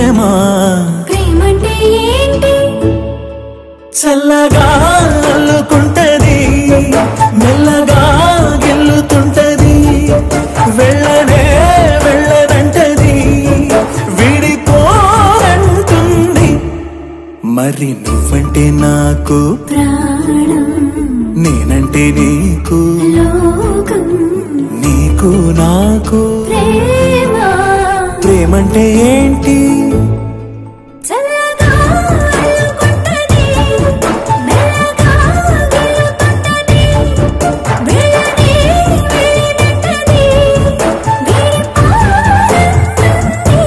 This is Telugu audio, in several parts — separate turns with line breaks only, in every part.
ప్రేమ
ప్రేమంటే ఏంటి
చల్లగా అల్లుకుంటది మెల్లగా గెల్లుతుంటది వెళ్ళనే వెళ్ళనంటది విడిపోనంటుంది మరి నువ్వంటే నాకు
ప్రాణం
నేనంటే నీకు
లోకం
నీకు నాకు
ప్రేమ
ప్రేమంటే ఏంటి
చల్లగా అల్లుకుంటది మెల్లగా గెలుకుంటది వెళ్ళని వెళ్ళనంటది విడిపోనంటుంది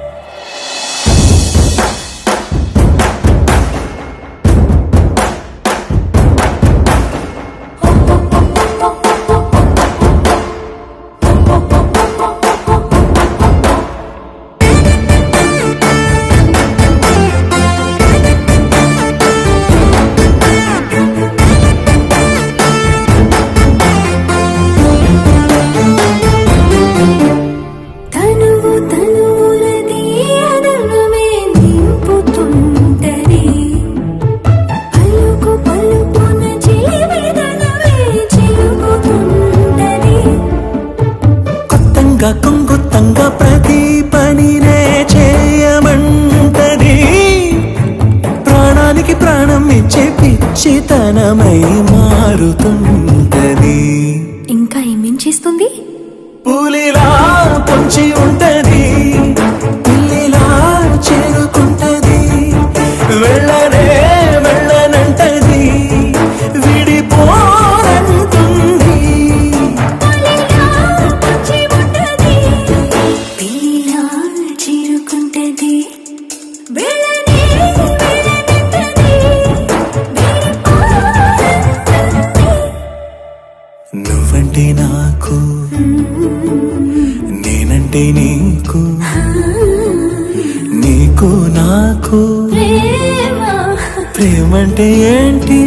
తనువు తనువులది అదనమే నింపుతుంటది పలుకు పలుకున జీవితనమే చిలుకుతుంటది
కొత్తంగా కొంగుత్తంగా ప్రతి పనినే చేయమంటది ప్రాణానికి ప్రాణం ఇచ్చే పిచ్చితనమై మారుతుంటది
ఇంకా ఏమేం చేస్తుంది
పులిలా పొంచి ఉంటది పిల్లిలా చేరుకుంటది వెళ్ళనే వెళ్ళనంటది విడిపోనంటుంది
వచ్చి ఉంటది పిల్లిలా చీరుకుంటది వెళ్ళని వెళ్ళనంటది విడిపోనంటుంది.
నువ్వంటే నాకు నేనంటే నీకు నీకు నాకు
ప్రేమ
ప్రేమంటే ఏంటి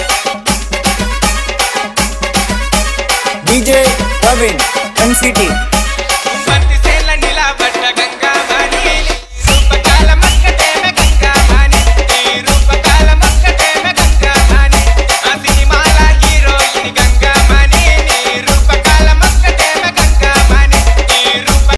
DJ Praveen, MCT.